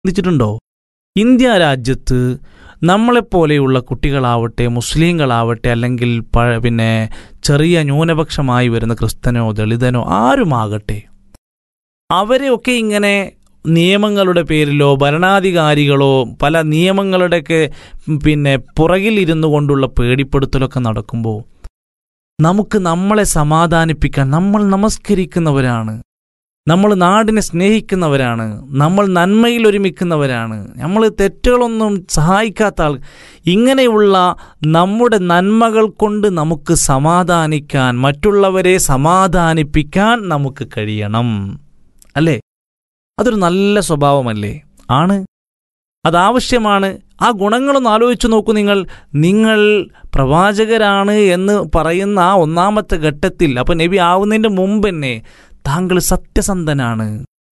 ചിന്തിച്ചിട്ടുണ്ടോ ഇന്ത്യ രാജ്യത്ത് നമ്മളെപ്പോലെയുള്ള കുട്ടികളാവട്ടെ മുസ്ലിങ്ങളാവട്ടെ അല്ലെങ്കിൽ പ- പിന്നെ ചെറിയ ന്യൂനപക്ഷമായി വരുന്ന ക്രിസ്ത്യനോ ദളിതനോ ആരുമാകട്ടെ അവരെയൊക്കെ ഇങ്ങനെ നിയമങ്ങളുടെ പേരിലോ ഭരണാധികാരികളോ പല നിയമങ്ങളുടെയൊക്കെ പിന്നെ പുറകിൽ ഇരുന്നു കൊണ്ടുള്ള പേടിപ്പെടുത്തലൊക്കെ നടക്കുമ്പോൾ നമുക്ക് നമ്മളെ സമാധാനിപ്പിക്കാൻ നമ്മൾ നമസ്കരിക്കുന്നവരാണ് നമ്മൾ നാടിനെ സ്നേഹിക്കുന്നവരാണ് നമ്മൾ നന്മയിൽ ഒരുമിക്കുന്നവരാണ് നമ്മൾ തെറ്റുകളൊന്നും സഹായിക്കാത്ത ആൾ ഇങ്ങനെയുള്ള നമ്മുടെ നന്മകൾ കൊണ്ട് നമുക്ക് സമാധാനിക്കാൻ മറ്റുള്ളവരെ സമാധാനിപ്പിക്കാൻ നമുക്ക് കഴിയണം അല്ലേ അതൊരു നല്ല സ്വഭാവമല്ലേ ആണ് അതാവശ്യമാണ് ആ ഗുണങ്ങളൊന്ന് ആലോചിച്ചു നോക്കൂ നിങ്ങൾ നിങ്ങൾ പ്രവാചകരാണ് എന്ന് പറയുന്ന ആ ഒന്നാമത്തെ ഘട്ടത്തിൽ അപ്പൊ നബി ആവുന്നതിന്റെ മുമ്പ് തന്നെ താങ്കൾ സത്യസന്ധനാണ്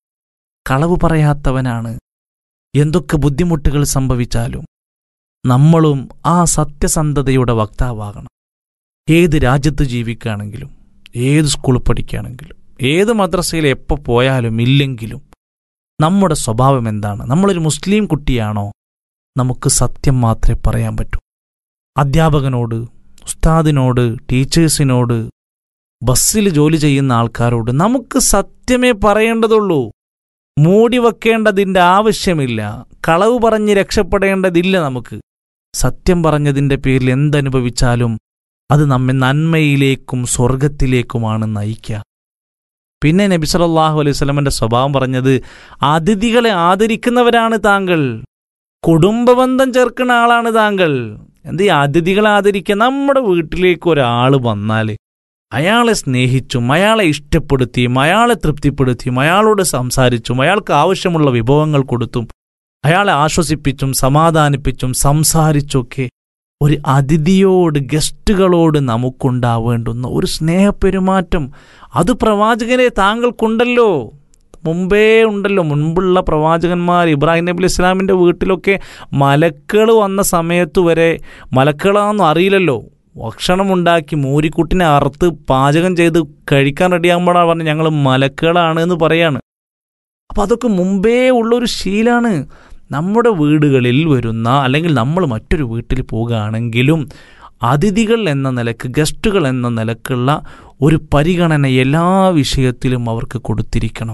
കളവ് പറയാത്തവനാണ് എന്തൊക്കെ ബുദ്ധിമുട്ടുകൾ സംഭവിച്ചാലും നമ്മളും ആ സത്യസന്ധതയുടെ വക്താവാകണം ഏത് രാജ്യത്ത് ജീവിക്കുകയാണെങ്കിലും ഏത് സ്കൂളിൽ പഠിക്കുകയാണെങ്കിലും ഏത് മദ്രസയിൽ എപ്പോൾ പോയാലും ഇല്ലെങ്കിലും നമ്മുടെ സ്വഭാവം എന്താണ് നമ്മളൊരു മുസ്ലിം കുട്ടിയാണോ നമുക്ക് സത്യം മാത്രമേ പറയാൻ പറ്റൂ അധ്യാപകനോട് ഉസ്താദിനോട് ടീച്ചേഴ്സിനോട് ബസ്സിൽ ജോലി ചെയ്യുന്ന ആൾക്കാരോട് നമുക്ക് സത്യമേ പറയേണ്ടതുള്ളൂ മൂടി വെക്കേണ്ടതിൻ്റെ ആവശ്യമില്ല കളവ് പറഞ്ഞ് രക്ഷപ്പെടേണ്ടതില്ല നമുക്ക് സത്യം പറഞ്ഞതിൻ്റെ പേരിൽ എന്തനുഭവിച്ചാലും അത് നമ്മെ നന്മയിലേക്കും സ്വർഗത്തിലേക്കുമാണ് നയിക്കുക പിന്നെ നബി സല്ലല്ലാഹു അലൈഹി വസല്ലമയുടെ സ്വഭാവം പറഞ്ഞത് അതിഥികളെ ആദരിക്കുന്നവരാണ് താങ്കൾ കുടുംബബന്ധം ചേർക്കുന്ന ആളാണ് താങ്കൾ എന്ത് ഈ അതിഥികളെ ആദരിക്കുക നമ്മുടെ വീട്ടിലേക്ക് ഒരാൾ വന്നാൽ അയാളെ സ്നേഹിച്ചും അയാളെ ഇഷ്ടപ്പെടുത്തിയും അയാളെ തൃപ്തിപ്പെടുത്തിയും അയാളോട് സംസാരിച്ചും അയാൾക്ക് ആവശ്യമുള്ള വിഭവങ്ങൾ കൊടുത്തും അയാളെ ആശ്വസിപ്പിച്ചും സമാധാനിപ്പിച്ചും സംസാരിച്ചൊക്കെ ഒരു അതിഥിയോട് ഗസ്റ്റുകളോട് നമുക്കുണ്ടാവേണ്ടുന്ന ഒരു സ്നേഹപ്പെരുമാറ്റം അത് പ്രവാചകനെ താങ്കൾക്കുണ്ടല്ലോ മുമ്പേ ഉണ്ടല്ലോ മുൻപുള്ള പ്രവാചകന്മാർ ഇബ്രാഹിം നബി അലൈഹി ഇസ്ലാമിൻ്റെ വീട്ടിലൊക്കെ മലക്കൾ വന്ന സമയത്ത് വരെ മലക്കളാണെന്നും അറിയില്ലല്ലോ ഭക്ഷണമുണ്ടാക്കി മൂരിക്കുട്ടിനെ അറുത്ത് പാചകം ചെയ്ത് കഴിക്കാൻ റെഡിയാകുമ്പോഴാണ് പറഞ്ഞ് ഞങ്ങൾ മലക്കുകളാണ് എന്ന് പറയാണ് അപ്പം അതൊക്കെ മുമ്പേ ഉള്ളൊരു ശീലാണ് നമ്മുടെ വീടുകളിൽ വരുന്ന അല്ലെങ്കിൽ നമ്മൾ മറ്റൊരു വീട്ടിൽ പോവുകയാണെങ്കിലും അതിഥികൾ എന്ന നിലക്ക് ഗസ്റ്റുകൾ എന്ന നിലക്കുള്ള ഒരു പരിഗണന എല്ലാ വിഷയത്തിലും അവർക്ക് കൊടുത്തിരിക്കണം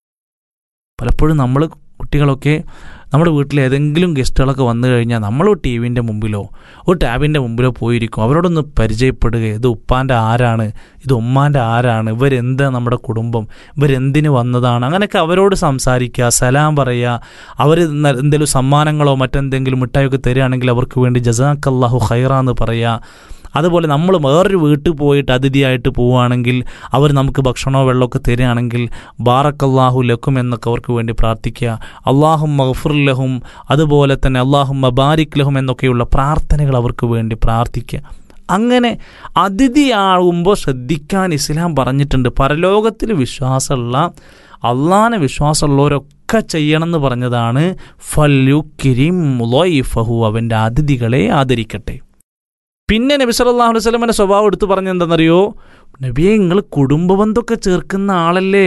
പലപ്പോഴും നമ്മൾ കുട്ടികളൊക്കെ നമ്മുടെ വീട്ടിൽ ഏതെങ്കിലും ഗസ്റ്റുകളൊക്കെ വന്നു കഴിഞ്ഞാൽ നമ്മൾ ടി വിൻ്റെ മുമ്പിലോ ഒരു ടാബിൻ്റെ മുമ്പിലോ പോയിരിക്കും അവരോടൊന്ന് പരിചയപ്പെടുക ഇത് ഉപ്പാൻ്റെ ആരാണ് ഇത് ഉമ്മാൻ്റെ ആരാണ് ഇവരെന്താ നമ്മുടെ കുടുംബം ഇവരെന്തിന് വന്നതാണ് അങ്ങനെയൊക്കെ അവരോട് സംസാരിക്കുക സലാം പറയുക അവർ എന്തെങ്കിലും സമ്മാനങ്ങളോ മറ്റെന്തെങ്കിലും മിഠായിയൊക്കെ തരികയാണെങ്കിൽ അവർക്ക് വേണ്ടി ജസാഖല്ലാഹു ഖൈറ എന്ന് പറയുക അതുപോലെ നമ്മൾ വേറൊരു വീട്ടിൽ പോയിട്ട് അതിഥിയായിട്ട് പോവുകയാണെങ്കിൽ അവർ നമുക്ക് ഭക്ഷണമോ വെള്ളമൊക്കെ തരികയാണെങ്കിൽ ബാറക്കല്ലാഹു ലക്കും എന്നൊക്കെ അവർക്ക് വേണ്ടി പ്രാർത്ഥിക്കുക അള്ളാഹും മഹഫുർലഹും അതുപോലെ തന്നെ അള്ളാഹും മബാരിക് ലഹും എന്നൊക്കെയുള്ള പ്രാർത്ഥനകൾ അവർക്ക് വേണ്ടി പ്രാർത്ഥിക്കുക അങ്ങനെ അതിഥിയാകുമ്പോൾ ശ്രദ്ധിക്കാൻ ഇസ്ലാം പറഞ്ഞിട്ടുണ്ട് പരലോകത്തിൽ വിശ്വാസമുള്ള അള്ളാനെ വിശ്വാസമുള്ളവരൊക്കെ ചെയ്യണമെന്ന് പറഞ്ഞതാണ് ഫല്യു കിരിം ഫഹു അവൻ്റെ അതിഥികളെ ആദരിക്കട്ടെ പിന്നെ നബി സല്ലല്ലാഹു അലൈഹി വസല്ലമയുടെ സ്വഭാവം എടുത്തു പറഞ്ഞ എന്താണെന്നറിയോ നബിയെ നിങ്ങൾ കുടുംബബന്ധമൊക്കെ ചേർക്കുന്ന ആളല്ലേ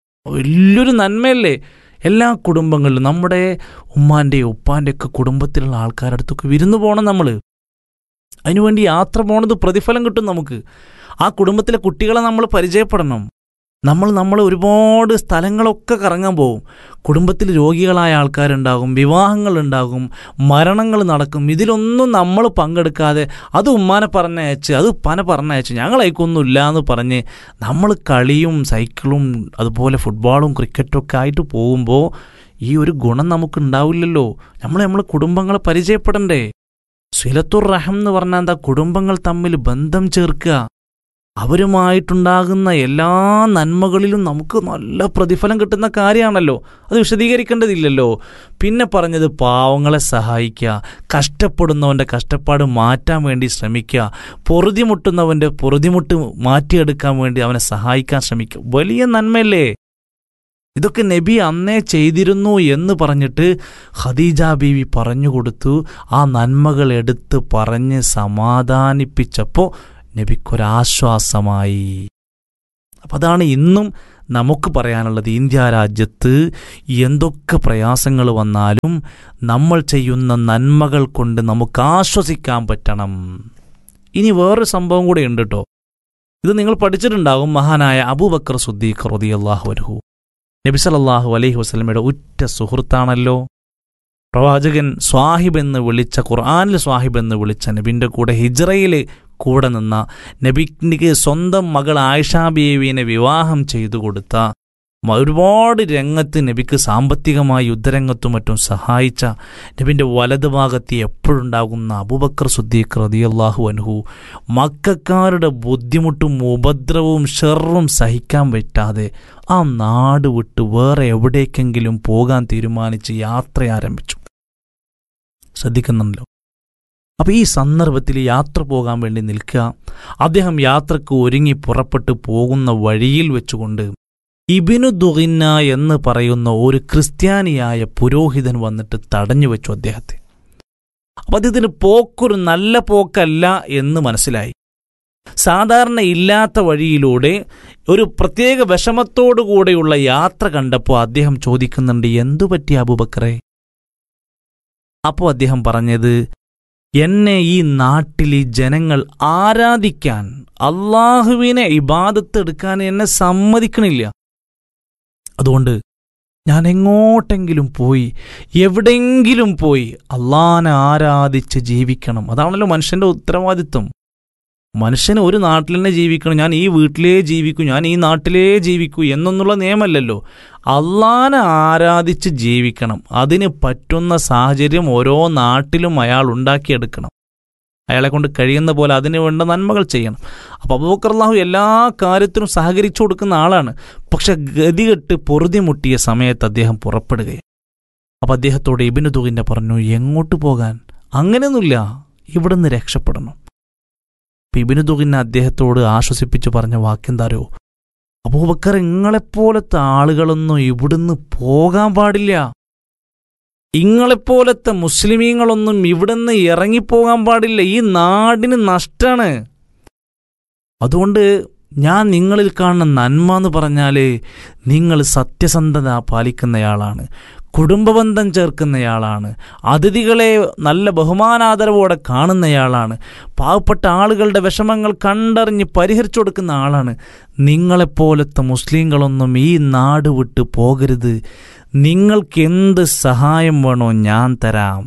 വലിയൊരു നന്മയല്ലേ എല്ലാ കുടുംബങ്ങളിലും നമ്മുടെ ഉമ്മാൻ്റെയും ഉപ്പാൻ്റെ ഒക്കെ കുടുംബത്തിലുള്ള ആൾക്കാരുടെ അടുത്തൊക്കെ വിരുന്ന് പോകണം നമ്മൾ അതിനുവേണ്ടി യാത്ര പോണത് പ്രതിഫലം കിട്ടും നമുക്ക് ആ കുടുംബത്തിലെ കുട്ടികളെ നമ്മൾ പരിചയപ്പെടണം നമ്മൾ നമ്മൾ ഒരുപാട് സ്ഥലങ്ങളൊക്കെ കറങ്ങാൻ പോകും കുടുംബത്തിൽ രോഗികളായ ആൾക്കാരുണ്ടാകും വിവാഹങ്ങളുണ്ടാകും മരണങ്ങൾ നടക്കും ഇതിലൊന്നും നമ്മൾ പങ്കെടുക്കാതെ അത് ഉമ്മാനെ പറഞ്ഞയച്ച് അത് ഉപ്പാനെ പറഞ്ഞയച്ച് ഞങ്ങളേക്കൊന്നുമില്ല എന്ന് പറഞ്ഞ് നമ്മൾ കളിയും സൈക്കിളും അതുപോലെ ഫുട്ബോളും ക്രിക്കറ്റും ഒക്കെ ആയിട്ട് പോകുമ്പോൾ ഈ ഒരു ഗുണം നമുക്ക് ഉണ്ടാവില്ലല്ലോ നമ്മൾ നമ്മളെ കുടുംബങ്ങളെ പരിചയപ്പെടണ്ടേ സിലത്തുർ റഹം എന്ന് പറഞ്ഞാൽ എന്താ കുടുംബങ്ങൾ തമ്മിൽ ബന്ധം ചേർക്കുക അവരുമായിട്ടുണ്ടാകുന്ന എല്ലാ നന്മകളിലും നമുക്ക് നല്ല പ്രതിഫലം കിട്ടുന്ന കാര്യമാണല്ലോ അത് വിശദീകരിക്കേണ്ടതില്ലല്ലോ പിന്നെ പറഞ്ഞത് പാവങ്ങളെ സഹായിക്കുക കഷ്ടപ്പെടുന്നവൻ്റെ കഷ്ടപ്പാട് മാറ്റാൻ വേണ്ടി ശ്രമിക്കുക പൊറുതിമുട്ടുന്നവൻ്റെ പൊറുതിമുട്ട് മാറ്റിയെടുക്കാൻ വേണ്ടി അവനെ സഹായിക്കാൻ ശ്രമിക്കുക വലിയ നന്മയല്ലേ ഇതൊക്കെ നബി അന്നേ ചെയ്തിരുന്നു എന്ന് പറഞ്ഞിട്ട് ഖദീജ ബീവി പറഞ്ഞു കൊടുത്തു ആ നന്മകൾ എടുത്ത് പറഞ്ഞ് സമാധാനിപ്പിച്ചപ്പോൾ നബിക്കൊരാശ്വാസമായി അപ്പം അതാണ് ഇന്നും നമുക്ക് പറയാനുള്ളത് ഇന്ത്യ രാജ്യത്ത് എന്തൊക്കെ പ്രയാസങ്ങൾ വന്നാലും നമ്മൾ ചെയ്യുന്ന നന്മകൾ കൊണ്ട് നമുക്ക് ആശ്വസിക്കാൻ പറ്റണം ഇനി വേറൊരു സംഭവം കൂടെ ഉണ്ട് കേട്ടോ ഇത് നിങ്ങൾ പഠിച്ചിട്ടുണ്ടാകും മഹാനായ അബൂബക്കർ സുദ്ദീഖ് റളിയല്ലാഹു അൻഹു നബി സല്ലല്ലാഹു അലൈഹി വസല്ലമയുടെ ഉറ്റ സുഹൃത്താണല്ലോ പ്രവാചകൻ സ്വാഹിബ് എന്ന് വിളിച്ച ഖുർആനിൽ സ്വാഹിബ് എന്ന് വിളിച്ച നബിൻ്റെ കൂടെ ഹിജ്റയിൽ കൂടെ നിന്ന നബിക്ക് സ്വന്തം മകൾ ആയിഷ ബീവിനെ വിവാഹം ചെയ്തു കൊടുത്ത മ- ഒരുപാട് രംഗത്ത് നബിക്ക് സാമ്പത്തികമായി യുദ്ധരംഗത്തും മറ്റും സഹായിച്ച നബിൻ്റെ വലതുഭാഗത്ത് എപ്പോഴുണ്ടാകുന്ന അബൂബക്കർ സുദ്ദീഖ് റളിയല്ലാഹു അൻഹു മക്കാരുടെ ബുദ്ധിമുട്ടും ഉപദ്രവവും ഷെറും സഹിക്കാൻ പറ്റാതെ ആ നാട് വിട്ട് വേറെ എവിടേക്കെങ്കിലും പോകാൻ തീരുമാനിച്ച് യാത്ര ആരംഭിച്ചു ശ്രദ്ധിക്കുന്നുണ്ടല്ലോ അപ്പോൾ ഈ സന്ദർഭത്തിൽ യാത്ര പോകാൻ വേണ്ടി നിൽക്കുക അദ്ദേഹം യാത്രക്ക് ഒരുങ്ങി പുറപ്പെട്ടു പോകുന്ന വഴിയിൽ വെച്ചുകൊണ്ട് ഇബിനു ദുഹിന്ന എന്ന് പറയുന്ന ഒരു ക്രിസ്ത്യാനിയായ പുരോഹിതൻ വന്നിട്ട് തടഞ്ഞു വെച്ചു അദ്ദേഹത്തെ അപ്പം അദ്ദേഹത്തിന് പോക്കൊരു നല്ല പോക്കല്ല എന്ന് മനസ്സിലായി സാധാരണ ഇല്ലാത്ത വഴിയിലൂടെ ഒരു പ്രത്യേക വിഷമത്തോടു കൂടെയുള്ള യാത്ര കണ്ടപ്പോൾ അദ്ദേഹം ചോദിക്കുന്നുണ്ട് എന്തു പറ്റി അബൂബക്കറെ അപ്പോൾ അദ്ദേഹം പറഞ്ഞത് എന്നെ ഈ നാട്ടിൽ ഈ ജനങ്ങൾ ആരാധിക്കാൻ അള്ളാഹുവിനെ ഇബാദത്തെടുക്കാൻ എന്നെ സമ്മതിക്കണില്ല അതുകൊണ്ട് ഞാൻ എങ്ങോട്ടെങ്കിലും പോയി എവിടെയെങ്കിലും പോയി അള്ളാനെ ആരാധിച്ച് ജീവിക്കണം അതാണല്ലോ മനുഷ്യന്റെ ഉത്തരവാദിത്വം മനുഷ്യന് ഒരു നാട്ടിൽ തന്നെ ജീവിക്കണം ഞാൻ ഈ വീട്ടിലേ ജീവിക്കൂ ഞാൻ ഈ നാട്ടിലേ ജീവിക്കൂ എന്നൊന്നുള്ള നിയമമല്ലല്ലോ അള്ളാനെ ആരാധിച്ച് ജീവിക്കണം അതിന് പറ്റുന്ന സാഹചര്യം ഓരോ നാട്ടിലും അയാൾ ഉണ്ടാക്കിയെടുക്കണം അയാളെ കൊണ്ട് കഴിയുന്ന പോലെ അതിന് വേണ്ട നന്മകൾ ചെയ്യണം അപ്പോൾ അബൂബക്കർ അള്ളാഹു എല്ലാ കാര്യത്തിനും സഹകരിച്ചു കൊടുക്കുന്ന ആളാണ് പക്ഷെ ഗതികെട്ട് പൊറുതി മുട്ടിയ സമയത്ത് അദ്ദേഹം പുറപ്പെടുകയാണ് അപ്പോൾ അദ്ദേഹത്തോട് ഇബിനു തുകിൻ്റെ പറഞ്ഞു എങ്ങോട്ട് പോകാൻ അങ്ങനെയൊന്നുമില്ല ഇവിടുന്ന് രക്ഷപ്പെടണം അപ്പം ഇബിനു തുകിന്നെ അദ്ദേഹത്തോട് ആശ്വസിപ്പിച്ച് പറഞ്ഞ വാക്കെന്താരോ അബൂബക്കർ ഇങ്ങളെപ്പോലത്തെ ആളുകളൊന്നും ഇവിടുന്ന് പോകാൻ പാടില്ല ഇങ്ങളെപ്പോലത്തെ മുസ്ലിമീങ്ങളൊന്നും ഇവിടുന്ന് ഇറങ്ങിപ്പോകാൻ പാടില്ല ഈ നാടിന് നഷ്ടാണ് അതുകൊണ്ട് ഞാൻ നിങ്ങളിൽ കാണുന്ന നന്മ എന്ന് പറഞ്ഞാൽ നിങ്ങൾ സത്യസന്ധത പാലിക്കുന്നയാളാണ് കുടുംബബന്ധം ചേർക്കുന്നയാളാണ് അതിഥികളെ നല്ല ബഹുമാനാദരവോടെ കാണുന്നയാളാണ് പാവപ്പെട്ട ആളുകളുടെ വിഷമങ്ങൾ കണ്ടറിഞ്ഞ് പരിഹരിച്ചു കൊടുക്കുന്ന ആളാണ് നിങ്ങളെപ്പോലത്തെ മുസ്ലിങ്ങളൊന്നും ഈ നാട് വിട്ട് പോകരുത് നിങ്ങൾക്ക് എന്ത് സഹായം വേണോ ഞാൻ തരാം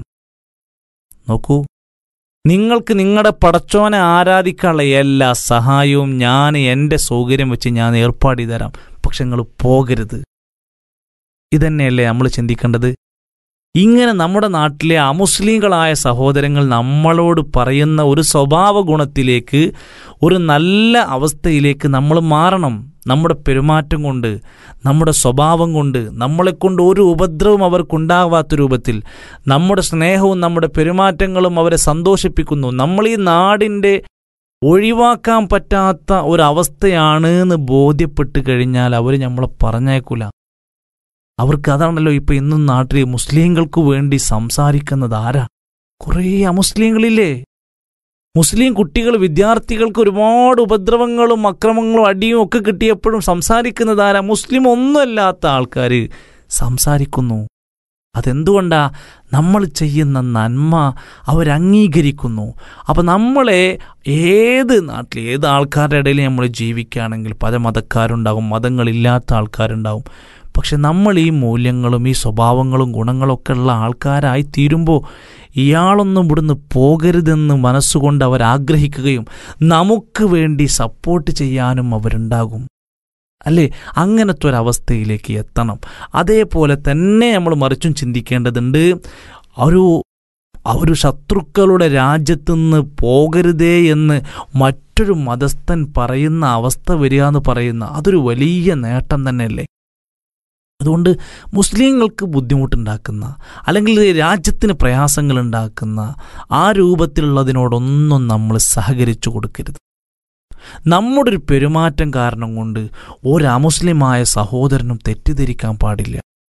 നോക്കൂ നിങ്ങൾക്ക് നിങ്ങളുടെ പടച്ചോനെ ആരാധിക്കാനുള്ള എല്ലാ സഹായവും ഞാൻ എൻ്റെ സൗകര്യം വെച്ച് ഞാൻ ഏർപ്പാട് ചെയ്തു തരാം പക്ഷെ നിങ്ങൾ പോകരുത് ഇതന്നെയല്ലേ നമ്മൾ ചിന്തിക്കേണ്ടത് ഇങ്ങനെ നമ്മുടെ നാട്ടിലെ അമുസ്ലിങ്ങളായ സഹോദരങ്ങൾ നമ്മളോട് പറയുന്ന ഒരു സ്വഭാവ ഗുണത്തിലേക്ക് ഒരു നല്ല അവസ്ഥയിലേക്ക് നമ്മൾ മാറണം നമ്മുടെ പെരുമാറ്റം കൊണ്ട് നമ്മുടെ സ്വഭാവം കൊണ്ട് നമ്മളെക്കൊണ്ട് ഒരു ഉപദ്രവം അവർക്കുണ്ടാവാത്ത രൂപത്തിൽ നമ്മുടെ സ്നേഹവും നമ്മുടെ പെരുമാറ്റങ്ങളും അവരെ സന്തോഷിപ്പിക്കുന്നു നമ്മൾ ഈ നാടിൻ്റെ ഒഴിവാക്കാൻ പറ്റാത്ത ഒരവസ്ഥയാണ് എന്ന് ബോധ്യപ്പെട്ട് കഴിഞ്ഞാൽ അവർ നമ്മളെ പറഞ്ഞേക്കൂല അവർക്ക് അതാണല്ലോ ഇപ്പൊ ഇന്നും നാട്ടിൽ മുസ്ലിങ്ങൾക്ക് വേണ്ടി സംസാരിക്കുന്നത് ആരാ കുറേ അമുസ്ലിങ്ങളില്ലേ മുസ്ലിം കുട്ടികൾ വിദ്യാർത്ഥികൾക്ക് ഒരുപാട് ഉപദ്രവങ്ങളും അക്രമങ്ങളും അടിയും ഒക്കെ കിട്ടിയപ്പോഴും സംസാരിക്കുന്നത് ആരാ മുസ്ലിം ഒന്നുമല്ലാത്ത ആൾക്കാർ സംസാരിക്കുന്നു അതെന്തുകൊണ്ടാ നമ്മൾ ചെയ്യുന്ന നന്മ അവരംഗീകരിക്കുന്നു അപ്പം നമ്മളെ ഏത് നാട്ടിൽ ഏത് ആൾക്കാരുടെ ഇടയിൽ നമ്മൾ ജീവിക്കുകയാണെങ്കിൽ പല മതക്കാരുണ്ടാകും മതങ്ങളില്ലാത്ത ആൾക്കാരുണ്ടാകും പക്ഷെ നമ്മൾ ഈ മൂല്യങ്ങളും ഈ സ്വഭാവങ്ങളും ഗുണങ്ങളൊക്കെ ഉള്ള ആൾക്കാരായി തീരുമ്പോൾ ഇയാളൊന്നും ഇവിടുന്ന് പോകരുതെന്ന് മനസ്സുകൊണ്ട് അവർ ആഗ്രഹിക്കുകയും നമുക്ക് വേണ്ടി സപ്പോർട്ട് ചെയ്യാനും അവരുണ്ടാകും അല്ലേ അങ്ങനത്തെ ഒരവസ്ഥയിലേക്ക് എത്തണം അതേപോലെ തന്നെ നമ്മൾ മറിച്ചും ചിന്തിക്കേണ്ടതുണ്ട് ഒരു ഒരു ശത്രുക്കളുടെ രാജ്യത്തുനിന്ന് പോകരുതേ എന്ന് മറ്റൊരു മതസ്ഥൻ പറയുന്ന അവസ്ഥ വരിക എന്ന് പറയുന്ന അതൊരു വലിയ നേട്ടം തന്നെയല്ലേ അതുകൊണ്ട് മുസ്ലിങ്ങൾക്ക് ബുദ്ധിമുട്ടുണ്ടാക്കുന്ന അല്ലെങ്കിൽ രാജ്യത്തിന് പ്രയാസങ്ങൾ ഉണ്ടാക്കുന്ന ആ രൂപത്തിലുള്ളതിനോടൊന്നും നമ്മൾ സഹകരിച്ചു കൊടുക്കരുത് നമ്മുടെ ഒരു പെരുമാറ്റം കാരണം കൊണ്ട് ഒരു അമുസ്ലിമായ സഹോദരനും തെറ്റിദ്ധരിക്കാൻ പാടില്ല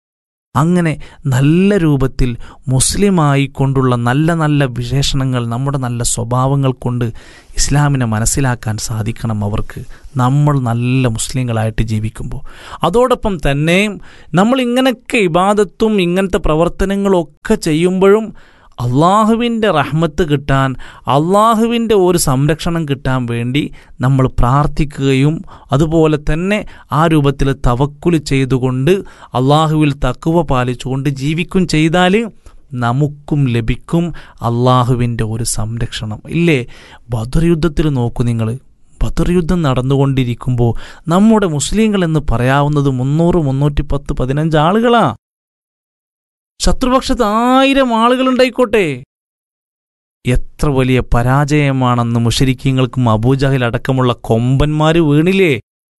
അങ്ങനെ നല്ല രൂപത്തിൽ മുസ്ലിമായി കൊണ്ടുള്ള നല്ല നല്ല വിശേഷണങ്ങൾ നമ്മുടെ നല്ല സ്വഭാവങ്ങൾ കൊണ്ട് ഇസ്ലാമിനെ മനസ്സിലാക്കാൻ സാധിക്കണം അവർക്ക് നമ്മൾ നല്ല മുസ്ലിങ്ങളായിട്ട് ജീവിക്കുമ്പോൾ അതോടൊപ്പം തന്നെ നമ്മൾ ഇങ്ങനെയൊക്കെ ഇബാദത്തും ഇങ്ങനത്തെ പ്രവർത്തനങ്ങളും ഒക്കെ ചെയ്യുമ്പോഴും അള്ളാഹുവിൻ്റെ റഹ്മത്ത് കിട്ടാൻ അള്ളാഹുവിൻ്റെ ഒരു സംരക്ഷണം കിട്ടാൻ വേണ്ടി നമ്മൾ പ്രാർത്ഥിക്കുകയും അതുപോലെ തന്നെ ആ രൂപത്തിൽ തവക്കുല് ചെയ്തുകൊണ്ട് അള്ളാഹുവിൽ തക്കുവ പാലിച്ചുകൊണ്ട് ജീവിക്കും ചെയ്താൽ നമുക്കും ലഭിക്കും അള്ളാഹുവിൻ്റെ ഒരു സംരക്ഷണം ഇല്ലേ ബദർ യുദ്ധത്തിൽ നോക്കൂ നിങ്ങൾ ബദർ യുദ്ധം നടന്നുകൊണ്ടിരിക്കുമ്പോൾ നമ്മുടെ മുസ്ലിങ്ങൾ എന്ന് പറയാവുന്നത് മുന്നൂറ് മുന്നൂറ്റി പത്ത് പതിനഞ്ച് ആളുകളാ ശത്രുപക്ഷത്ത് ആയിരം ആളുകളുണ്ടായിക്കോട്ടെ എത്ര വലിയ പരാജയമാണെന്ന് മുഷരിക്കീങ്ങൾക്കും അബൂജഹൽ അടക്കമുള്ള കൊമ്പന്മാർ വീണില്ലേ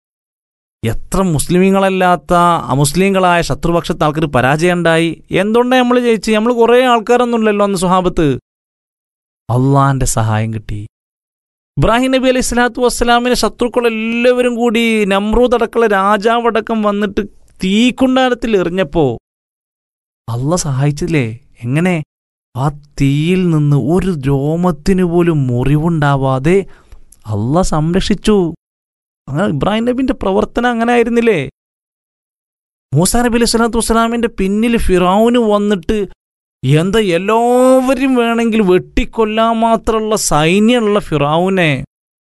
എത്ര മുസ്ലിമീങ്ങളല്ലാത്ത അമുസ്ലിങ്ങളായ ശത്രുപക്ഷത്ത് ആൾക്കാർ പരാജയം ഉണ്ടായി എന്തുകൊണ്ടാ നമ്മൾ ജയിച്ച് നമ്മൾ കുറേ ആൾക്കാരൊന്നുമില്ലല്ലോ അന്ന് സുഹാബത്ത് അള്ളാന്റെ സഹായം കിട്ടി ഇബ്രാഹിം നബി അലൈഹി സ്വലാത്തു വസ്സലാമിനെ ശത്രുക്കൾ എല്ലാവരും കൂടി നമ്രൂദ് അടക്കമുള്ള രാജാവടക്കം വന്നിട്ട് തീക്കുണ്ടാരത്തിൽ എറിഞ്ഞപ്പോ അള്ള സഹായിച്ചില്ലേ എങ്ങനെ ആ തീയിൽ നിന്ന് ഒരു രോമത്തിനു പോലും മുറിവുണ്ടാവാതെ അള്ള സംരക്ഷിച്ചു അങ്ങനെ ഇബ്രാഹിം നബിന്റെ പ്രവർത്തനം അങ്ങനെ ആയിരുന്നില്ലേ മൂസാ നബി അലൈഹി സ്വലാത്തു വസ്സലാമിന്റെ പിന്നിൽ ഫിറൌന് വന്നിട്ട് എന്താ എല്ലാവരും വേണമെങ്കിൽ വെട്ടിക്കൊല്ലാൻ മാത്രമുള്ള സൈന്യമുള്ള ഫിറാവുനെ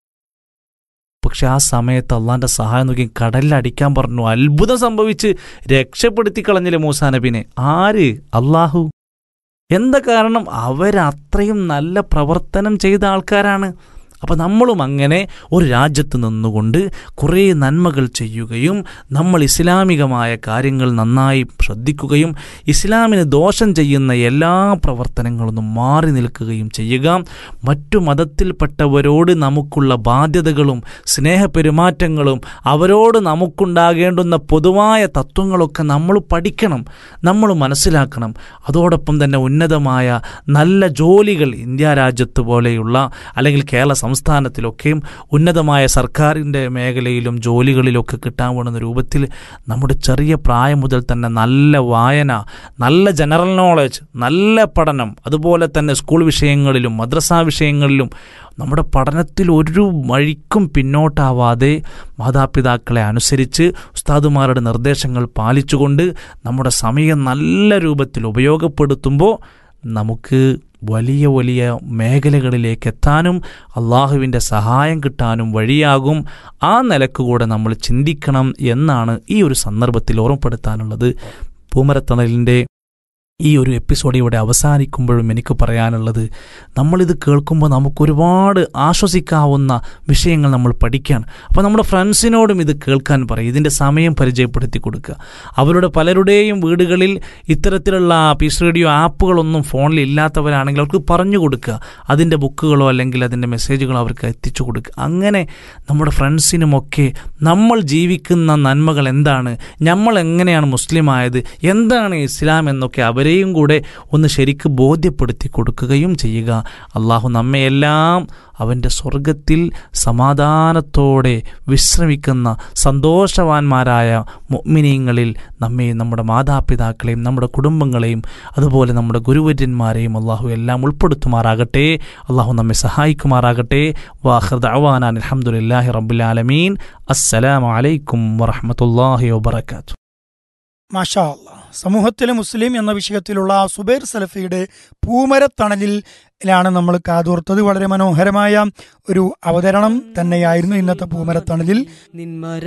പക്ഷെ ആ സമയത്ത് അള്ളാന്റെ സഹായം നോക്കി കടലിൽ അടിക്കാൻ പറഞ്ഞു അത്ഭുതം സംഭവിച്ച് രക്ഷപ്പെടുത്തി കളഞ്ഞില്ലേ മൂസാ നബിനെ ആര് അള്ളാഹു എന്താ കാരണം അവരത്രയും നല്ല പ്രവർത്തനം ചെയ്ത ആൾക്കാരാണ് അപ്പം നമ്മളും അങ്ങനെ ഒരു രാജ്യത്ത് നിന്നുകൊണ്ട് കുറേ നന്മകൾ ചെയ്യുകയും നമ്മൾ ഇസ്ലാമികമായ കാര്യങ്ങൾ നന്നായി ശ്രദ്ധിക്കുകയും ഇസ്ലാമിന് ദോഷം ചെയ്യുന്ന എല്ലാ പ്രവർത്തനങ്ങളൊന്നും മാറി നിൽക്കുകയും ചെയ്യുക മറ്റു മതത്തിൽപ്പെട്ടവരോട് നമുക്കുള്ള ബാധ്യതകളും സ്നേഹപെരുമാറ്റങ്ങളും അവരോട് നമുക്കുണ്ടാകേണ്ടുന്ന പൊതുവായ തത്വങ്ങളൊക്കെ നമ്മൾ പഠിക്കണം നമ്മൾ മനസ്സിലാക്കണം അതോടൊപ്പം തന്നെ ഉന്നതമായ നല്ല ജോലികൾ ഇന്ത്യ രാജ്യത്ത് പോലെയുള്ള അല്ലെങ്കിൽ കേരള സംസ്ഥാനത്തിലൊക്കെയും ഉന്നതമായ സർക്കാരിൻ്റെ മേഖലയിലും ജോലികളിലൊക്കെ കിട്ടാൻ വേണ്ടുന്ന രൂപത്തിൽ നമ്മുടെ ചെറിയ പ്രായം മുതൽ തന്നെ നല്ല വായന നല്ല ജനറൽ നോളജ് നല്ല പഠനം അതുപോലെ തന്നെ സ്കൂൾ വിഷയങ്ങളിലും മദ്രസാ വിഷയങ്ങളിലും നമ്മുടെ പഠനത്തിൽ ഒരു വഴിക്കും പിന്നോട്ടാവാതെ മാതാപിതാക്കളെ അനുസരിച്ച് ഉസ്താദുമാരുടെ നിർദ്ദേശങ്ങൾ പാലിച്ചുകൊണ്ട് നമ്മുടെ സമയം നല്ല രൂപത്തിൽ ഉപയോഗപ്പെടുത്തുമ്പോൾ നമുക്ക് വലിയ വലിയ മേഖലകളിലേക്ക് എത്താനും അള്ളാഹുവിൻ്റെ സഹായം കിട്ടാനും വഴിയാകും ആ നിലക്ക് കൂടെ നമ്മൾ ചിന്തിക്കണം എന്നാണ് ഈ ഒരു സന്ദർഭത്തിൽ ഓർമ്മപ്പെടുത്താനുള്ളത് പൂമരത്തണലിൻ്റെ ഈ ഒരു എപ്പിസോഡ് ഇവിടെ അവസാനിക്കുമ്പോഴും എനിക്ക് പറയാനുള്ളത് നമ്മളിത് കേൾക്കുമ്പോൾ നമുക്കൊരുപാട് ആശ്വസിക്കാവുന്ന വിഷയങ്ങൾ നമ്മൾ പഠിക്കുകയാണ് അപ്പോൾ നമ്മുടെ ഫ്രണ്ട്സിനോടും ഇത് കേൾക്കാൻ പറയും ഇതിൻ്റെ സമയം പരിചയപ്പെടുത്തി കൊടുക്കുക അവരുടെ പലരുടെയും വീടുകളിൽ ഇത്തരത്തിലുള്ള പീസ് റേഡിയോ ആപ്പുകളൊന്നും ഫോണിൽ ഇല്ലാത്തവരാണെങ്കിൽ അവർക്ക് പറഞ്ഞു കൊടുക്കുക അതിൻ്റെ ബുക്കുകളോ അല്ലെങ്കിൽ അതിൻ്റെ മെസ്സേജുകളോ അവർക്ക് എത്തിച്ചു കൊടുക്കുക അങ്ങനെ നമ്മുടെ ഫ്രണ്ട്സിനുമൊക്കെ നമ്മൾ ജീവിക്കുന്ന നന്മകൾ എന്താണ് നമ്മൾ എങ്ങനെയാണ് മുസ്ലിം ആയത് എന്താണ് ഇസ്ലാം എന്നൊക്കെ അവരെയും കൂടെ ഒന്ന് ശരിക്ക് ബോധ്യപ്പെടുത്തി കൊടുക്കുകയും ചെയ്യുക അള്ളാഹു നമ്മയെല്ലാം അവൻ്റെ സ്വർഗത്തിൽ സമാധാനത്തോടെ വിശ്രമിക്കുന്ന സന്തോഷവാന്മാരായ മുഅ്മിനീങ്ങളിൽ നമ്മെയും നമ്മുടെ മാതാപിതാക്കളെയും നമ്മുടെ കുടുംബങ്ങളെയും അതുപോലെ നമ്മുടെ ഗുരുവര്യന്മാരെയും അള്ളാഹു എല്ലാം ഉൾപ്പെടുത്തുമാറാകട്ടെ അള്ളാഹു നമ്മെ സഹായിക്കുമാറാകട്ടെ വാഹൃദ് അവാനാൻ അലഹമുല്ലാഹി റബ്ബുലാലമീൻ അസ്സലാമു അലൈക്കും വറഹമത്തല്ലാഹി വബർക്കാത്തു മാഷാ അല്ലാ. സമൂഹത്തിലെ മുസ്ലിം എന്ന വിഷയത്തിലുള്ള സുബൈർ സലഫിയുടെ പൂമരത്തണലിലാണ് നമ്മൾ കാതോർത്തത് വളരെ മനോഹരമായ ഒരു അവതരണം തന്നെയായിരുന്നു ഇന്നത്തെ പൂമരത്തണലിൽ നിന്മര